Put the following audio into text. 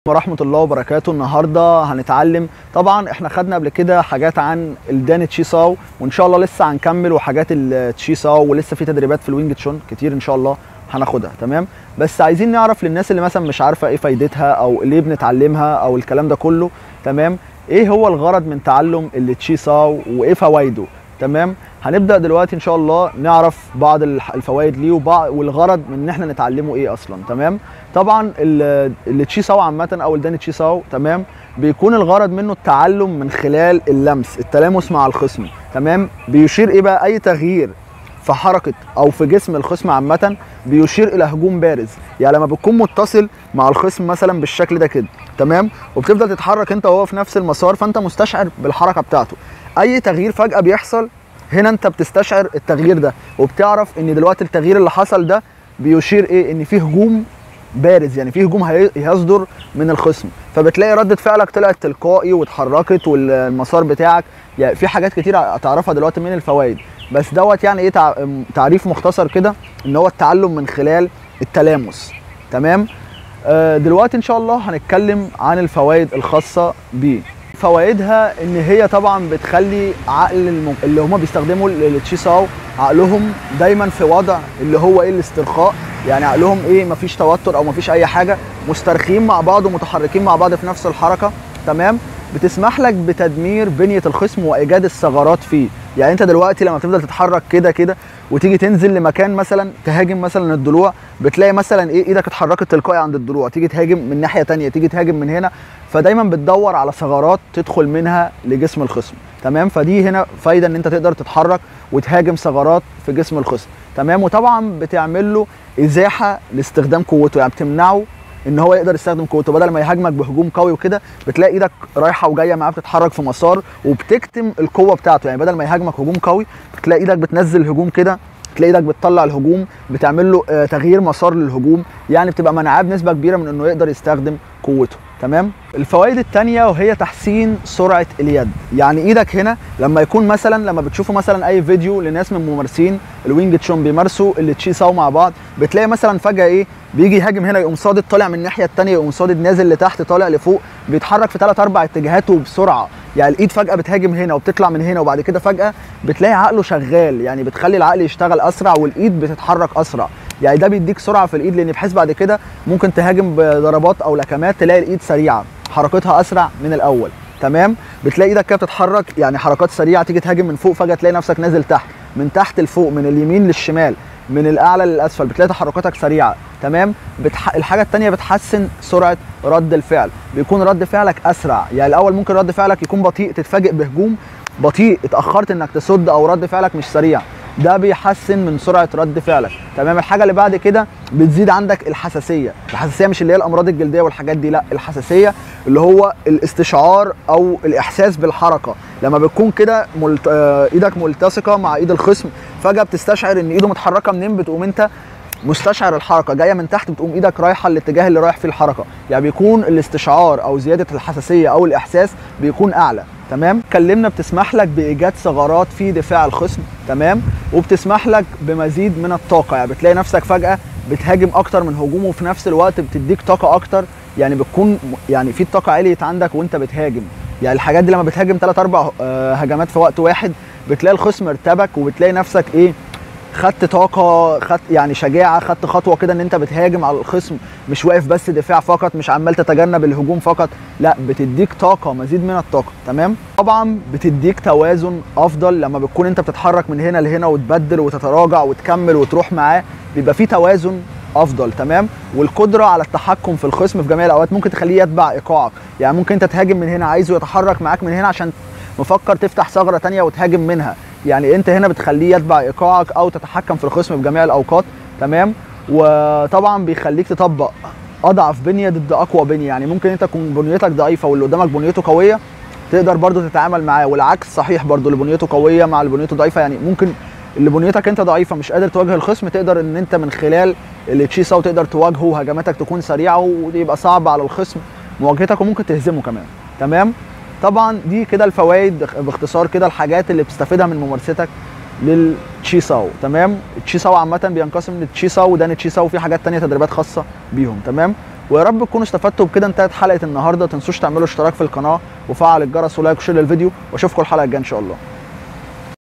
ورحمة الله وبركاته النهاردة هنتعلم طبعا احنا خدنا قبل كده حاجات عن الدان تشيساو وان شاء الله لسه هنكمل وحاجات التشيساو ولسه في تدريبات في الوينج تشون كتير ان شاء الله هناخدها تمام بس عايزين نعرف للناس اللي مثلا مش عارفة ايه فايدتها او ليه بنتعلمها او الكلام ده كله تمام ايه هو الغرض من تعلم التشيساو وايه فوائده تمام هنبدا دلوقتي ان شاء الله نعرف بعض الح- الفوائد ليه وبعض والغرض من ان احنا نتعلمه ايه اصلا تمام طبعا ال- التشيساو عامه او الدان تشيساو تمام بيكون الغرض منه التعلم من خلال اللمس التلامس مع الخصم تمام بيشير ايه بقى اي تغيير في حركه او في جسم الخصم عامه بيشير الى هجوم بارز يعني لما بتكون متصل مع الخصم مثلا بالشكل ده كده تمام وبتفضل تتحرك انت وهو في نفس المسار فانت مستشعر بالحركه بتاعته اي تغيير فجاه بيحصل هنا انت بتستشعر التغيير ده وبتعرف ان دلوقتي التغيير اللي حصل ده بيشير ايه ان في هجوم بارز يعني في هجوم هي- هيصدر من الخصم فبتلاقي ردة فعلك طلعت تلقائي واتحركت والمسار بتاعك يعني في حاجات كتير هتعرفها دلوقتي من الفوائد بس دوت يعني ايه تع- تعريف مختصر كده ان هو التعلم من خلال التلامس تمام آه، دلوقتي ان شاء الله هنتكلم عن الفوائد الخاصه بيه فوائدها ان هي طبعا بتخلي عقل الم... اللي هما بيستخدموا التشيساو عقلهم دايما في وضع اللي هو ايه الاسترخاء يعني عقلهم ايه مفيش توتر او مفيش اي حاجه مسترخين مع بعض ومتحركين مع بعض في نفس الحركه تمام بتسمح لك بتدمير بنيه الخصم وايجاد الثغرات فيه يعني انت دلوقتي لما تفضل تتحرك كده كده وتيجي تنزل لمكان مثلا تهاجم مثلا الضلوع بتلاقي مثلا ايه ايدك اتحركت تلقائي عند الضلوع تيجي تهاجم من ناحيه تانية تيجي تهاجم من هنا فدايما بتدور على ثغرات تدخل منها لجسم الخصم تمام فدي هنا فايده ان انت تقدر تتحرك وتهاجم ثغرات في جسم الخصم تمام وطبعا بتعمل له ازاحه لاستخدام قوته يعني بتمنعه ان هو يقدر يستخدم قوته بدل ما يهاجمك بهجوم قوي وكده بتلاقي ايدك رايحه وجايه معاه بتتحرك في مسار وبتكتم القوه بتاعته يعني بدل ما يهاجمك هجوم قوي بتلاقي ايدك بتنزل هجوم كده تلاقي ايدك بتطلع الهجوم بتعمل له آه، تغيير مسار للهجوم يعني بتبقى منعاه بنسبه كبيره من انه يقدر يستخدم قوته تمام الفوائد التانية وهي تحسين سرعة اليد يعني ايدك هنا لما يكون مثلا لما بتشوفوا مثلا اي فيديو لناس من ممارسين الوينج تشون بيمارسوا التشيساو مع بعض بتلاقي مثلا فجأة ايه بيجي يهاجم هنا يقوم صادد طالع من الناحية التانية يقوم صادد نازل لتحت طالع لفوق بيتحرك في ثلاث اربع اتجاهات وبسرعة يعني الايد فجأة بتهاجم هنا وبتطلع من هنا وبعد كده فجأة بتلاقي عقله شغال يعني بتخلي العقل يشتغل اسرع والايد بتتحرك اسرع يعني ده بيديك سرعه في الايد لان بحيث بعد كده ممكن تهاجم بضربات او لكمات تلاقي الايد سريعه حركتها اسرع من الاول تمام بتلاقي ايدك كده بتتحرك يعني حركات سريعه تيجي تهاجم من فوق فجاه تلاقي نفسك نازل تحت من تحت لفوق من اليمين للشمال من الاعلى للاسفل بتلاقي تحركاتك سريعه تمام بتح... الحاجه الثانيه بتحسن سرعه رد الفعل بيكون رد فعلك اسرع يعني الاول ممكن رد فعلك يكون بطيء تتفاجئ بهجوم بطيء اتاخرت انك تصد او رد فعلك مش سريع ده بيحسن من سرعه رد فعلك تمام الحاجه اللي بعد كده بتزيد عندك الحساسيه الحساسيه مش اللي هي الامراض الجلديه والحاجات دي لا الحساسيه اللي هو الاستشعار او الاحساس بالحركه لما بتكون كده ملت... آه، ايدك ملتصقه مع ايد الخصم فجاه بتستشعر ان ايده متحركه منين بتقوم انت مستشعر الحركه جايه من تحت بتقوم ايدك رايحه الاتجاه اللي رايح فيه الحركه يعني بيكون الاستشعار او زياده الحساسيه او الاحساس بيكون اعلى تمام اتكلمنا بتسمح لك بايجاد ثغرات في دفاع الخصم تمام وبتسمح لك بمزيد من الطاقه يعني بتلاقي نفسك فجاه بتهاجم اكتر من هجوم وفي نفس الوقت بتديك طاقه اكتر يعني بتكون يعني في طاقه عليت عندك وانت بتهاجم يعني الحاجات دي لما بتهاجم 3 4 هجمات في وقت واحد بتلاقي الخصم ارتبك وبتلاقي نفسك ايه خدت طاقه خدت يعني شجاعه خدت خطوه كده ان انت بتهاجم على الخصم مش واقف بس دفاع فقط مش عمال تتجنب الهجوم فقط لا بتديك طاقه مزيد من الطاقه تمام طبعا بتديك توازن افضل لما بتكون انت بتتحرك من هنا لهنا وتبدل وتتراجع وتكمل وتروح معاه بيبقى في توازن افضل تمام والقدره على التحكم في الخصم في جميع الاوقات ممكن تخليه يتبع ايقاعك يعني ممكن انت تهاجم من هنا عايزه يتحرك معاك من هنا عشان مفكر تفتح ثغره تانية وتهاجم منها يعني انت هنا بتخليه يتبع ايقاعك او تتحكم في الخصم في جميع الاوقات تمام وطبعا بيخليك تطبق اضعف بنيه ضد اقوى بنيه يعني ممكن انت تكون بنيتك ضعيفه واللي قدامك بنيته قويه تقدر برضو تتعامل معاه والعكس صحيح برضو اللي بنيته قويه مع اللي بنيته ضعيفه يعني ممكن اللي بنيتك انت ضعيفه مش قادر تواجه الخصم تقدر ان انت من خلال التشيساو تقدر تواجهه هجماتك تكون سريعه ويبقى صعب على الخصم مواجهتك وممكن تهزمه كمان تمام طبعا دي كده الفوائد باختصار كده الحاجات اللي بتستفيدها من ممارستك للتشيساو تمام التشيساو عامه بينقسم للتشيساو ودان تشيساو وفي حاجات تانية تدريبات خاصه بيهم تمام ويا رب تكونوا استفدتوا بكده انتهت حلقه النهارده ما تنسوش تعملوا اشتراك في القناه وفعل الجرس ولايك وشير للفيديو واشوفكم الحلقه الجايه ان شاء الله